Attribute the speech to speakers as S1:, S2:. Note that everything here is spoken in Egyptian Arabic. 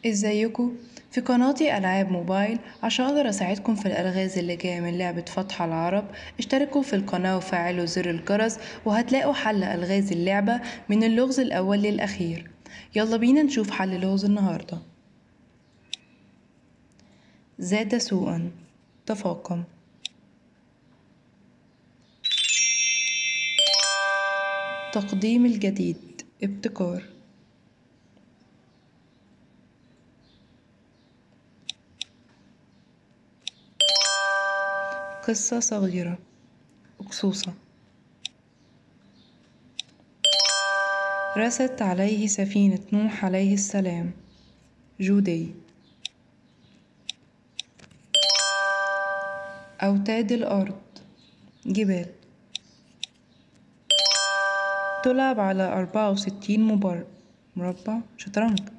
S1: ازيكم في قناتي ألعاب موبايل عشان أقدر أساعدكم في الألغاز اللي جاية من لعبة فتح العرب اشتركوا في القناة وفعلوا زر الجرس وهتلاقوا حل ألغاز اللعبة من اللغز الأول للأخير يلا بينا نشوف حل لغز النهاردة زاد سوءا تفاقم تقديم الجديد ابتكار قصة صغيرة أقصوصة رست عليه سفينة نوح عليه السلام جودي أوتاد الأرض جبال تلعب على أربعة وستين مبر مربع شطرنج